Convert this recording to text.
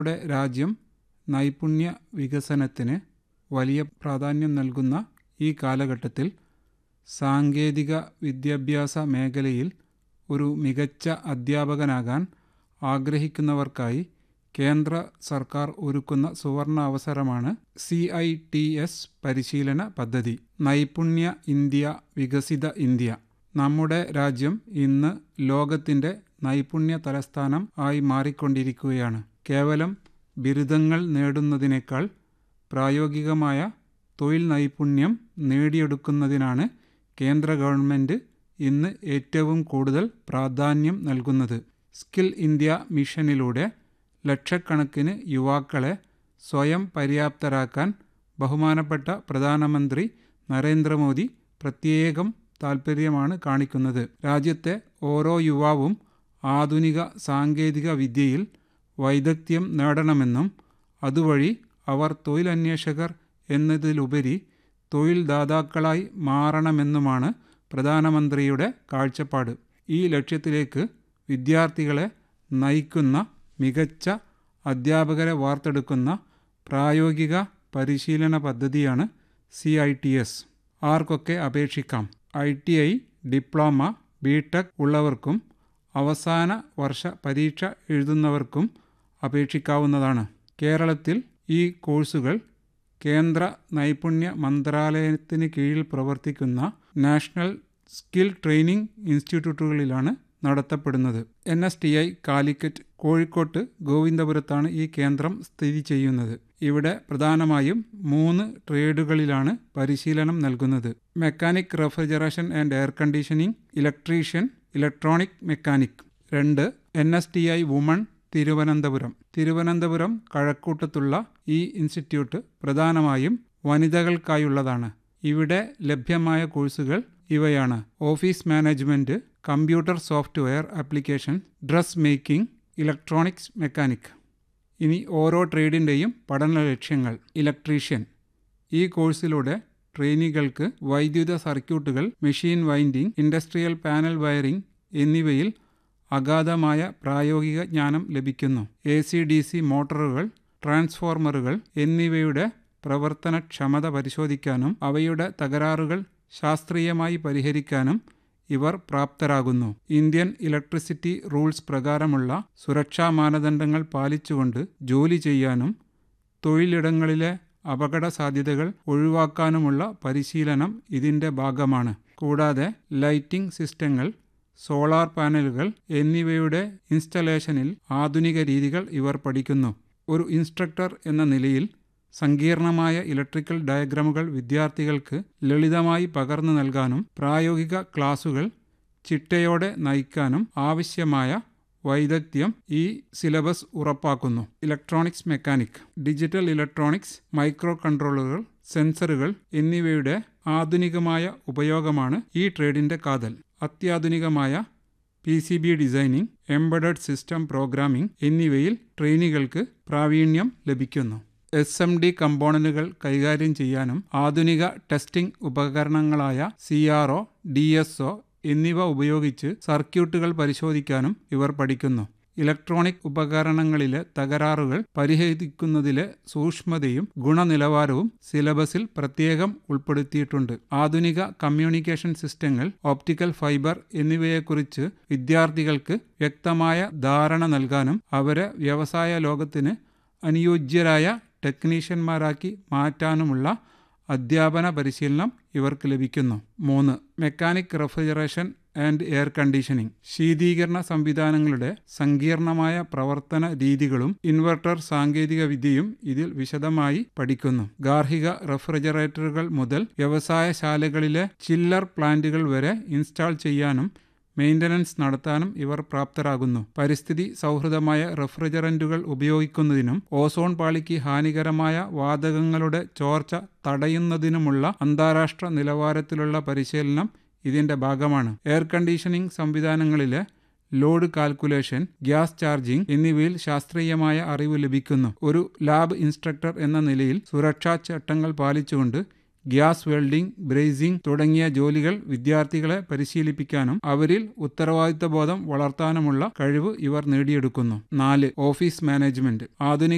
നമ്മുടെ രാജ്യം നൈപുണ്യ വികസനത്തിന് വലിയ പ്രാധാന്യം നൽകുന്ന ഈ കാലഘട്ടത്തിൽ സാങ്കേതിക വിദ്യാഭ്യാസ മേഖലയിൽ ഒരു മികച്ച അധ്യാപകനാകാൻ ആഗ്രഹിക്കുന്നവർക്കായി കേന്ദ്ര സർക്കാർ ഒരുക്കുന്ന സുവർണ അവസരമാണ് സി ഐ ടി എസ് പരിശീലന പദ്ധതി നൈപുണ്യ ഇന്ത്യ വികസിത ഇന്ത്യ നമ്മുടെ രാജ്യം ഇന്ന് ലോകത്തിൻ്റെ നൈപുണ്യ തലസ്ഥാനം ആയി മാറിക്കൊണ്ടിരിക്കുകയാണ് കേവലം ബിരുദങ്ങൾ നേടുന്നതിനേക്കാൾ പ്രായോഗികമായ തൊഴിൽ നൈപുണ്യം നേടിയെടുക്കുന്നതിനാണ് കേന്ദ്ര ഗവൺമെൻറ് ഇന്ന് ഏറ്റവും കൂടുതൽ പ്രാധാന്യം നൽകുന്നത് സ്കിൽ ഇന്ത്യ മിഷനിലൂടെ ലക്ഷക്കണക്കിന് യുവാക്കളെ സ്വയം പര്യാപ്തരാക്കാൻ ബഹുമാനപ്പെട്ട പ്രധാനമന്ത്രി നരേന്ദ്രമോദി പ്രത്യേകം താൽപ്പര്യമാണ് കാണിക്കുന്നത് രാജ്യത്തെ ഓരോ യുവാവും ആധുനിക സാങ്കേതിക വിദ്യയിൽ വൈദഗ്ധ്യം നേടണമെന്നും അതുവഴി അവർ തൊഴിലന്വേഷകർ എന്നതിലുപരി തൊഴിൽ ദാതാക്കളായി മാറണമെന്നുമാണ് പ്രധാനമന്ത്രിയുടെ കാഴ്ചപ്പാട് ഈ ലക്ഷ്യത്തിലേക്ക് വിദ്യാർത്ഥികളെ നയിക്കുന്ന മികച്ച അധ്യാപകരെ വാർത്തെടുക്കുന്ന പ്രായോഗിക പരിശീലന പദ്ധതിയാണ് സി ഐ ടി എസ് ആർക്കൊക്കെ അപേക്ഷിക്കാം I T I diploma B tech ഉള്ളവർക്കും അവസാന വർഷ പരീക്ഷ എഴുതുന്നവർക്കും അപേക്ഷിക്കാവുന്നതാണ് കേരളത്തിൽ ഈ കോഴ്സുകൾ കേന്ദ്ര നൈപുണ്യ മന്ത്രാലയത്തിന് കീഴിൽ പ്രവർത്തിക്കുന്ന നാഷണൽ സ്കിൽ ട്രെയിനിംഗ് ഇൻസ്റ്റിറ്റ്യൂട്ടുകളിലാണ് നടത്തപ്പെടുന്നത് N S T I Calicut കോഴിക്കോട്ട് ഗോവിന്ദപുരത്താണ് ഈ കേന്ദ്രം സ്ഥിതി ചെയ്യുന്നത് ഇവിടെ പ്രധാനമായും മൂന്ന് ട്രേഡുകളിലാണ് പരിശീലനം നൽകുന്നത് mechanic refrigeration and air conditioning electrician electronic mechanic രണ്ട് N S T I women Thiruvananthapuram Thiruvananthapuram കഴക്കൂട്ടത്തുള്ള ഈ ഇൻസ്റ്റിറ്റ്യൂട്ട് പ്രധാനമായും വനിതകൾക്കായുള്ളതാണ് ഇവിടെ ലഭ്യമായ കോഴ്സുകൾ ഇവയാണ് office management computer software application dress making electronics mechanic ഇനി ഓരോ ട്രേഡിൻ്റെയും പഠന ലക്ഷ്യങ്ങൾ ഇലക്ട്രീഷ്യൻ ഈ കോഴ്സിലൂടെ ട്രെയിനികൾക്ക് വൈദ്യുത സർക്യൂട്ടുകൾ machine winding industrial panel wiring എന്നിവയിൽ അഗാധമായ പ്രായോഗിക ജ്ഞാനം ലഭിക്കുന്നു എ സി ഡി സി മോട്ടോറുകൾ ട്രാൻസ്ഫോർമറുകൾ എന്നിവയുടെ പ്രവർത്തനക്ഷമത പരിശോധിക്കാനും അവയുടെ തകരാറുകൾ ശാസ്ത്രീയമായി പരിഹരിക്കാനും ഇവർ പ്രാപ്തരാകുന്നു ഇന്ത്യൻ ഇലക്ട്രിസിറ്റി റൂൾസ് പ്രകാരമുള്ള സുരക്ഷാ മാനദണ്ഡങ്ങൾ പാലിച്ചുകൊണ്ട് ജോലി ചെയ്യാനും തൊഴിലിടങ്ങളിലെ അപകട സാധ്യതകൾ ഒഴിവാക്കാനുമുള്ള പരിശീലനം ഇതിൻ്റെ ഭാഗമാണ് കൂടാതെ ലൈറ്റിംഗ് സിസ്റ്റങ്ങൾ സോളാർ പാനലുകൾ എന്നിവയുടെ ഇൻസ്റ്റലേഷനിൽ ആധുനിക രീതികൾ ഇവർ പഠിക്കുന്നു ഒരു ഇൻസ്ട്രക്ടർ എന്ന നിലയിൽ സങ്കീർണമായ ഇലക്ട്രിക്കൽ ഡയഗ്രാമുകൾ വിദ്യാർത്ഥികൾക്ക് ലളിതമായി പകർന്നു നൽകാനും പ്രായോഗിക ക്ലാസുകൾ ചിട്ടയോടെ നയിക്കാനും ആവശ്യമായ വൈദഗ്ധ്യം ഈ സിലബസ് ഉറപ്പാക്കുന്നു electronics mechanic digital electronics micro കൺട്രോളറുകൾ സെൻസറുകൾ എന്നിവയുടെ ആധുനികമായ ഉപയോഗമാണ് ഈ ട്രേഡിൻ്റെ കാതൽ അത്യാധുനികമായ P C B designing embedded system programming എന്നിവയിൽ ട്രെയിനികൾക്ക് പ്രാവീണ്യം ലഭിക്കുന്നു എസ് എം ഡി കമ്പോണന്റുകൾ കൈകാര്യം ചെയ്യാനും ആധുനിക ടെസ്റ്റിംഗ് ഉപകരണങ്ങളായ C R O D S O എന്നിവ ഉപയോഗിച്ച് സർക്യൂട്ടുകൾ പരിശോധിക്കാനും ഇവർ പഠിക്കുന്നു ഇലക്ട്രോണിക് ഉപകരണങ്ങളിലെ തകരാറുകൾ പരിഹരിക്കുന്നതിലെ സൂക്ഷ്മതയും ഗുണനിലവാരവും സിലബസിൽ പ്രത്യേകം ഉൾപ്പെടുത്തിയിട്ടുണ്ട് ആധുനിക കമ്മ്യൂണിക്കേഷൻ സിസ്റ്റങ്ങൾ ഓപ്റ്റിക്കൽ ഫൈബർ എന്നിവയെക്കുറിച്ച് വിദ്യാർത്ഥികൾക്ക് വ്യക്തമായ ധാരണ നൽകാനും അവരെ വ്യവസായ ലോകത്തിന് അനുയോജ്യരായ ടെക്നീഷ്യന്മാരാക്കി മാറ്റാനുമുള്ള അധ്യാപന പരിശീലനം ഇവർക്ക് ലഭിക്കുന്നു മൂന്ന് mechanic refrigeration and air conditioning ശീതീകരണ സംവിധാനങ്ങളുടെ സങ്കീർണമായ പ്രവർത്തന രീതികളും ഇൻവെർട്ടർ സാങ്കേതിക വിദ്യയും ഇതിൽ വിശദമായി പഠിക്കുന്നു ഗാർഹിക റെഫ്രിജറേറ്ററുകൾ മുതൽ വ്യവസായശാലകളിലെ ചില്ലർ പ്ലാന്റുകൾ വരെ ഇൻസ്റ്റാൾ ചെയ്യാനും മെയിൻ്റനൻസ് നടത്താനും ഇവർ പ്രാപ്തരാകുന്നു പരിസ്ഥിതി സൗഹൃദമായ റെഫ്രിജറൻറ്റുകൾ ഉപയോഗിക്കുന്നതിനും ഓസോൺ പാളിക്ക് ഹാനികരമായ വാതകങ്ങളുടെ ചോർച്ച തടയുന്നതിനുമുള്ള അന്താരാഷ്ട്ര നിലവാരത്തിലുള്ള പരിശീലനം ഇതിൻ്റെ ഭാഗമാണ് എയർ കണ്ടീഷനിംഗ് സംവിധാനങ്ങളിലെ ലോഡ് കാൽക്കുലേഷൻ ഗ്യാസ് ചാർജിംഗ് എന്നിവയിൽ ശാസ്ത്രീയമായ അറിവ് ലഭിക്കുന്നു ഒരു ലാബ് ഇൻസ്ട്രക്ടർ എന്ന നിലയിൽ സുരക്ഷാ ചട്ടങ്ങൾ പാലിച്ചുകൊണ്ട് ഗ്യാസ് വെൽഡിംഗ് ബ്രേസിംഗ് തുടങ്ങിയ ജോലികൾ വിദ്യാർത്ഥികളെ പരിശീലിപ്പിക്കാനും അവരിൽ ഉത്തരവാദിത്തബോധം വളർത്താനുമുള്ള കഴിവ് ഇവർ നേടിയെടുക്കുന്നു നാല് ഓഫീസ് മാനേജ്മെന്റ് ആധുനിക